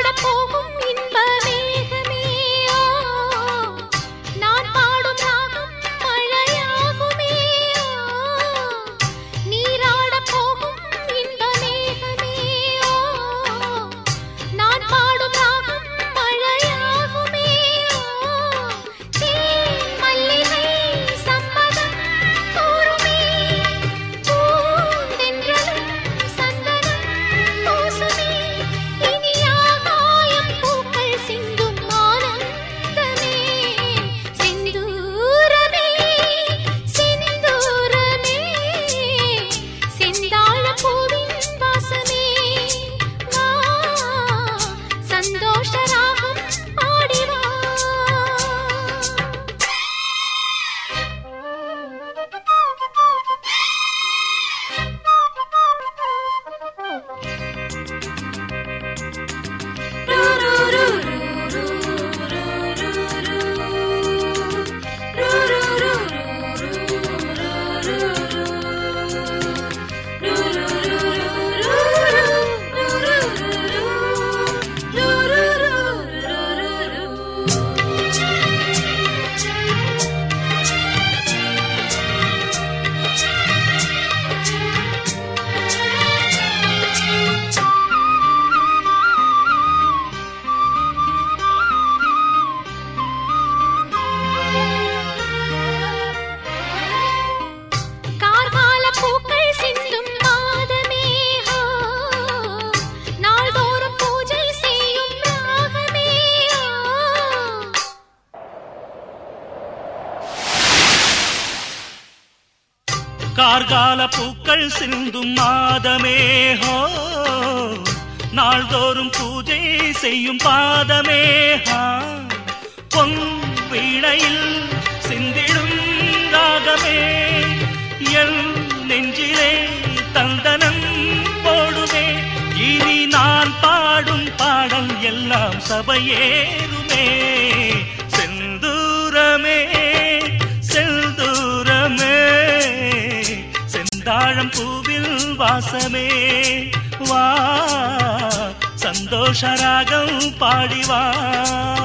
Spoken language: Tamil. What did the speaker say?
நீராடப் போகும் இன்ப மேகமே ஓ, நான் பாடும் ராகம் மழையாகுமே ஓ, நீராடப் போகும் இன்ப மேகமே ஓ, நான் பாடும் ராகம் மழையாகுமே ஓ, தேன் மல்லிகை சம்மதம் கூறுமே பூந்தென்றலும் சந்தனம் பூசுமே இனி ஆகாயம் பூக்கள் சிந்தும் ஆனந்தமே செந்தூரமே செந்தூரமே செந்தாழ பூவின் வாசமே வா சந்தோஷ ராகம் பாடி வா கார்கால பூக்கள் சிந்தும் மாதமே ஹோ நாள்தோறும் பூஜை செய்யும் ராகமே ஹோ கார்கால பூக்கள் சிந்தும் மாதமே ஹோ நாள்தோறும் பூஜை செய்யும் பாதமே ஹா பொன் வீணையில் சிந்திடும் ராகமே என் நெஞ்சிலே தந்தனம் போடுமே இனி நான் பாடும் பாடல் எல்லாம் சபையேறுமே செந்தூரமே செந்தூரமே செந்தாழம் பூவில் வாசமே வா சந்தோஷ ராகம் பாடிவா